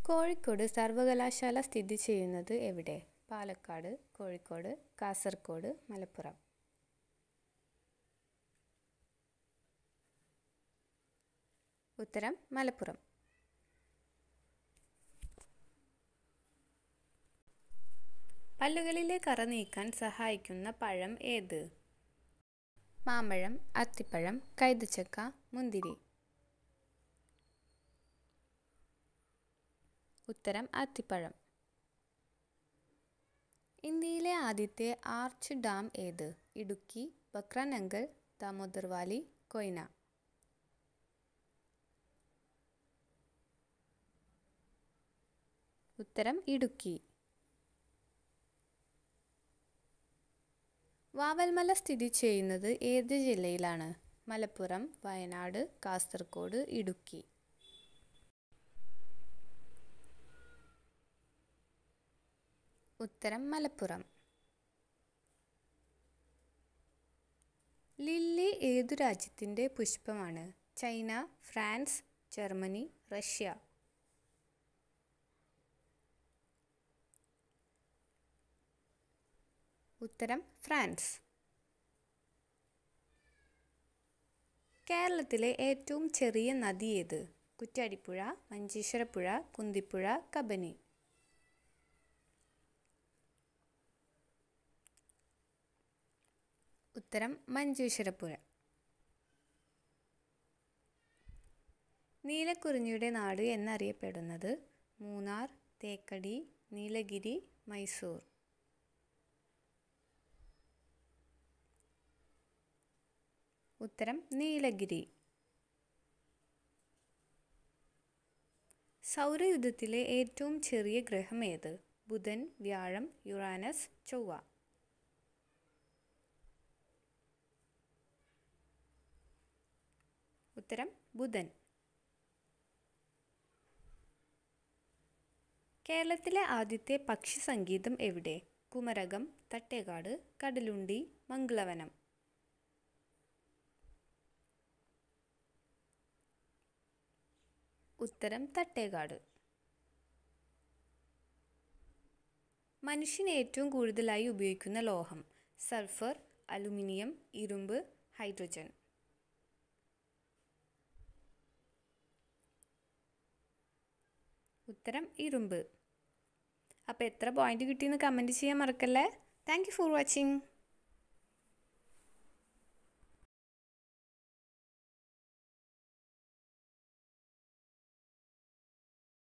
കോഴിക്കോട് സർവകലാശാല സ്ഥിതി ചെയ്യുന്നത് എവിടെ പാലക്കാട് കോഴിക്കോട് കാസർഗോഡ് മലപ്പുറം ഉത്തരം മലപ്പുറം പല്ലുകളിലെ കറ നീക്കാൻ സഹായിക്കുന്ന പഴം ഏത് മാമ്പഴം അത്തിപ്പഴം കൈതച്ചക്ക മുന്തിരി ഉത്തരം അത്തിപ്പഴം ഇന്ത്യയിലെ ആദ്യത്തെ ആർച്ച് ഡാം ഏത് ഇടുക്കി ബക്രാനങ്കൽ ദാമോദർ വാലി കൊയ്ന ഉത്തരം ഇടുക്കി വാവൽമല സ്ഥിതി ചെയ്യുന്നത് ഏത് ജില്ലയിലാണ് മലപ്പുറം വയനാട് കാസർഗോഡ് ഇടുക്കി ഉത്തരം മലപ്പുറം ലില്ലി ഏതു രാജ്യത്തിൻ്റെ പുഷ്പമാണ് ചൈന ഫ്രാൻസ് ജർമ്മനി റഷ്യ ഉത്തരം ഫ്രാൻസ് കേരളത്തിലെ ഏറ്റവും ചെറിയ നദി ഏത് കുറ്റ്യാടിപ്പുഴ മഞ്ചേശ്വരപ്പുഴ കുന്തിപ്പുഴ കബനി ഉത്തരം മഞ്ചേശ്വരപ്പുഴ നീലക്കുറിഞ്ഞിയുടെ നാട് എന്നറിയപ്പെടുന്നത് മൂന്നാർ തേക്കടി നീലഗിരി മൈസൂർ ഉത്തരം നീലഗിരി സൗരയുധത്തിലെ ഏറ്റവും ചെറിയ ഗ്രഹം ഏത് ബുധൻ വ്യാഴം യുറാനസ് ചൊവ്വ ഉത്തരം ബുധൻ കേരളത്തിലെ ആദ്യത്തെ പക്ഷി സംഗീതം എവിടെ കുമരകം തട്ടേക്കാട് കടലുണ്ടി മംഗളവനം ഉത്തരം തട്ടേക്കാട് മനുഷ്യൻ ഏറ്റവും കൂടുതലായി ഉപയോഗിക്കുന്ന ലോഹം സൾഫർ അലുമിനിയം ഇരുമ്പ് ഹൈഡ്രജൻ ഉത്തരം ഇരുമ്പ് അപ്പോൾ എത്ര പോയിന്റ് കിട്ടിയെന്ന് കമൻറ്റ് ചെയ്യാൻ മറക്കല്ലേ താങ്ക് യു ഫോർ വാച്ചിങ്